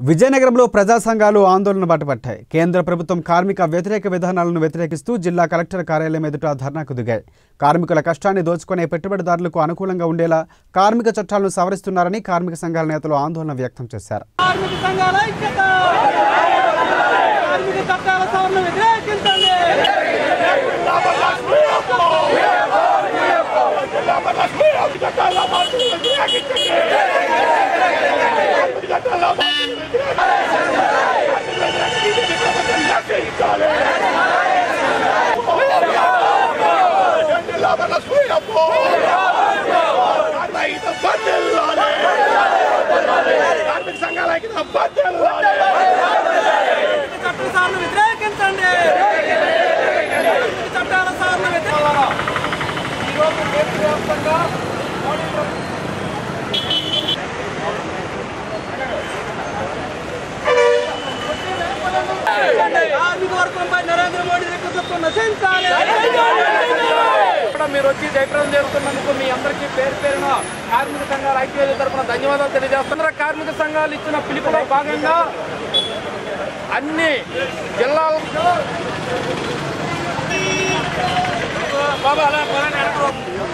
విజయనగరంలో ప్రజా సంఘాలు ఆందోళన బాటపట్టాయి కేంద్ర ప్రభుత్వం కార్మిక వ్యతిరేక విధానాలను వ్యతిరేకిస్తూ జిల్లా కలెక్టర్ కార్యాలయం ఎదుట ధర్నాకు దిగాయి కార్మికుల కష్టాన్ని దోచుకునే పెట్టుబడిదారులకు అనుకూలంగా ఉండేలా కార్మిక చట్టాలను సవరిస్తున్నారని కార్మిక సంఘాల నేతలు ఆందోళన వ్యక్తం చేశారు కార్మిక సంఘాల ఐక్యత కార్మిక చట్టాల సవరణ వ్యతిరేకించండి కార్మిక సంఘాల ఐక్యత బద్దెల్లాలి కార్మిక చట్టాల సవరణ వ్యతిరేకించండి కార్మిక చట్టాల సవరణ వ్యతిరేక ఈరోజు దేశవ్యాప్తంగా మోడీ ప్రభుత్వం కార్మిక వర్గంపై నరేంద్ర మోడీ రేఖతో నశించాలి కూడా మీరు వచ్చి జయప్రదం చేస్తున్నందుకు మీ అందరికీ పేరు పేరున కార్మిక సంఘాల ఐక్యవేది తరఫున ధన్యవాదాలు తెలియజేస్తున్నారు కార్మిక సంఘాలు ఇచ్చిన పిలుపులో భాగంగా అన్ని జిల్లాల బాబా అలా పలానా వెనక్కి రా.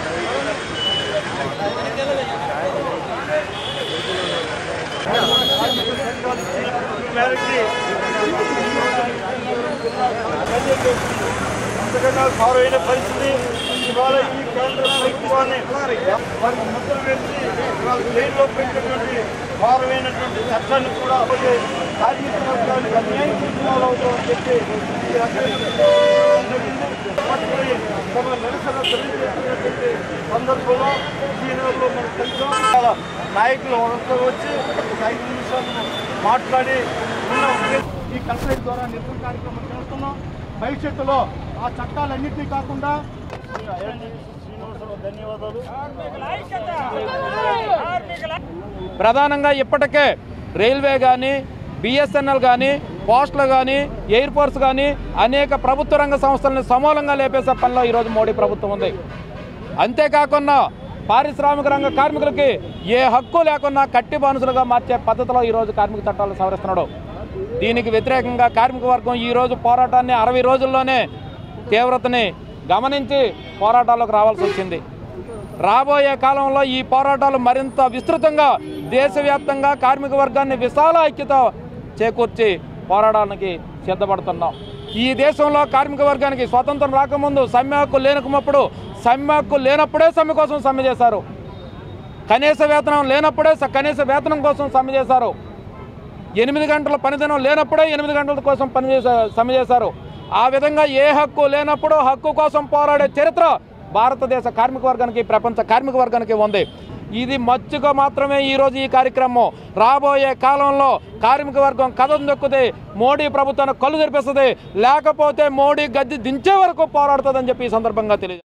అంతకన్నా ఘోరమైన పరిస్థితి ఇవాళ ఈ కేంద్ర ప్రభుత్వాన్ని వారికి ముద్ర వేసి ఇవాళ జైల్లో పెట్టినటువంటి ఘోరమైనటువంటి చట్టాన్ని కూడా అమలు కార్మిక వర్గానికి అన్యాయం చేసిన వాళ్ళు అవుతామని చెప్పి ఈ రకమైన పట్టుకొని తమ నిరసన తెలియజేస్తున్నటువంటి సందర్భంలో విజయనగరంలో మనకు తెలుసు చాలా నాయకులు వాళ్ళతో వచ్చి ఒక ఐదు నిమిషాలు మాట్లాడి ఉన్న ఉద్దేశం ఈ కల్పన ద్వారా నిరసన కార్యక్రమం చేస్తున్నాం భవిష్యత్తులో ఆ చట్టాలన్నింటినీ కాకుండా శ్రీనివాసరావు ధన్యవాదాలు ప్రధానంగా ఇప్పటికే రైల్వే కానీ బిఎస్ఎన్ఎల్ కానీ పోస్టులు కానీ ఎయిర్ ఫోర్స్ కానీ అనేక ప్రభుత్వ రంగ సంస్థలను సమూలంగా లేపేసే పనిలో ఈరోజు మోడీ ప్రభుత్వం ఉంది అంతేకాకుండా పారిశ్రామిక రంగ కార్మికులకి ఏ హక్కు లేకున్నా కట్టి బానుసులుగా మార్చే పద్ధతిలో ఈరోజు కార్మిక చట్టాలు సవరిస్తున్నాడు దీనికి వ్యతిరేకంగా కార్మిక వర్గం ఈరోజు పోరాటాన్ని అరవై రోజుల్లోనే తీవ్రతని గమనించి పోరాటాల్లోకి రావాల్సి వచ్చింది రాబోయే కాలంలో ఈ పోరాటాలు మరింత విస్తృతంగా దేశవ్యాప్తంగా కార్మిక వర్గాన్ని విశాల ఐక్యత చేకూర్చి పోరాటానికి సిద్ధపడుతున్నాం ఈ దేశంలో కార్మిక వర్గానికి స్వతంత్రం రాకముందు సమ్మె హక్కు లేనకున్నప్పుడు సమ్మె హక్కు లేనప్పుడే సమ్మె కోసం సమ్మె చేశారు కనీస వేతనం లేనప్పుడే స- కనీస వేతనం కోసం సమ్మె చేశారు ఎనిమిది గంటల పనిదినం లేనప్పుడే ఎనిమిది గంటల కోసం పని చేసే సమ్మె చేశారు ఆ విధంగా ఏ హక్కు లేనప్పుడు హక్కు కోసం పోరాడే చరిత్ర భారతదేశ కార్మిక వర్గానికి ప్రపంచ కార్మిక వర్గానికి ఉంది ఇది మచ్చుగా మాత్రమే ఈరోజు ఈ కార్యక్రమం రాబోయే కాలంలో కార్మిక వర్గం కథం దొక్కుతే మోడీ ప్రభుత్వాన్ని కళ్ళు తెరిపిస్తుంది లేకపోతే మోడీ గద్దె దించే వరకు పోరాడుతుందని చెప్పి ఈ సందర్భంగా తెలియదు